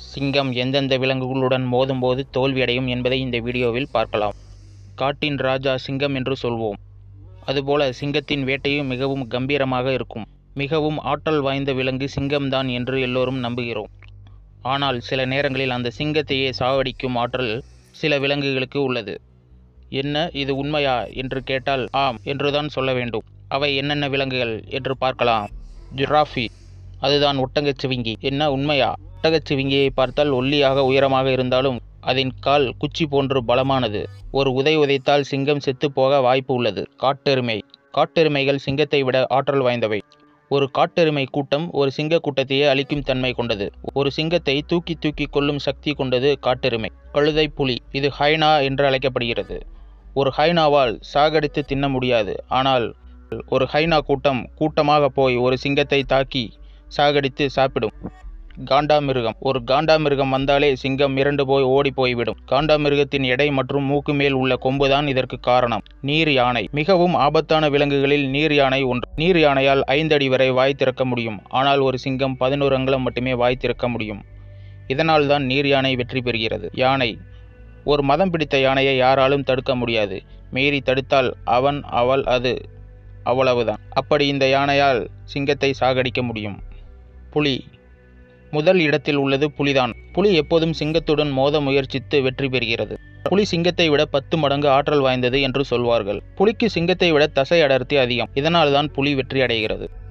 சிங்கம் எந்தெந்த விலங்குகளுடன் மோதும்போது தோல்வியடையும் என்பதை இந்த வீடியோவில் பார்க்கலாம் காட்டின் ராஜா சிங்கம் என்று சொல்வோம் அதுபோல சிங்கத்தின் வேட்டையும் மிகவும் கம்பீரமாக இருக்கும் மிகவும் ஆற்றல் வாய்ந்த விலங்கு சிங்கம்தான் என்று எல்லோரும் நம்புகிறோம் ஆனால் சில நேரங்களில் அந்த சிங்கத்தையே சாவடிக்கும் ஆற்றல் சில விலங்குகளுக்கு உள்ளது என்ன இது உண்மையா என்று கேட்டால் ஆம் என்றுதான் சொல்ல வேண்டும் அவை என்னென்ன விலங்குகள் என்று பார்க்கலாம் ஜிராஃபி அதுதான் ஒட்டகச்சிவிங்கி என்ன உண்மையா ஒட்டகச்சிவிங்கியை பார்த்தால் ஒல்லியாக உயரமாக இருந்தாலும் அதன் கால் குச்சி போன்று பலமானது ஒரு உதை உதைத்தால் சிங்கம் செத்துப் போக வாய்ப்பு உள்ளது காட்டெருமை காட்டெருமைகள் சிங்கத்தை விட ஆற்றல் வாய்ந்தவை ஒரு காட்டெருமை கூட்டம் ஒரு சிங்க கூட்டத்தையே அழிக்கும் தன்மை கொண்டது ஒரு சிங்கத்தை தூக்கி தூக்கி கொள்ளும் சக்தி கொண்டது காட்டெருமை கழுதை புலி இது ஹைனா என்று அழைக்கப்படுகிறது ஒரு ஹைனாவால் சாகடித்து தின்ன முடியாது ஆனால் ஒரு ஹைனா கூட்டம் கூட்டமாக போய் ஒரு சிங்கத்தை தாக்கி சாகடித்து சாப்பிடும் காண்டாமிருகம் ஒரு காண்டாமிருகம் வந்தாலே சிங்கம் மிரண்டு போய் ஓடி போய்விடும் காண்டாமிருகத்தின் எடை மற்றும் மூக்கு மேல் உள்ள கொம்புதான் இதற்கு காரணம் நீர் யானை மிகவும் ஆபத்தான விலங்குகளில் நீர் யானை ஒன்று நீர் யானையால் ஐந்து அடி வரை வாய் திறக்க முடியும் ஆனால் ஒரு சிங்கம் பதினோரு அங்குலம் மட்டுமே வாய் திறக்க முடியும் இதனால் தான் நீர் யானை வெற்றி பெறுகிறது யானை ஒரு மதம் பிடித்த யானையை யாராலும் தடுக்க முடியாது மீறி தடுத்தால் அவன் அவள் அது அவ்வளவுதான் அப்படி இந்த யானையால் சிங்கத்தை சாகடிக்க முடியும் புலி முதல் இடத்தில் உள்ளது புலிதான் புலி எப்போதும் சிங்கத்துடன் மோத முயற்சித்து வெற்றி பெறுகிறது புலி சிங்கத்தை விட பத்து மடங்கு ஆற்றல் வாய்ந்தது என்று சொல்வார்கள் புலிக்கு சிங்கத்தை விட தசை அடர்த்தி அதிகம் இதனால்தான் புலி வெற்றி அடைகிறது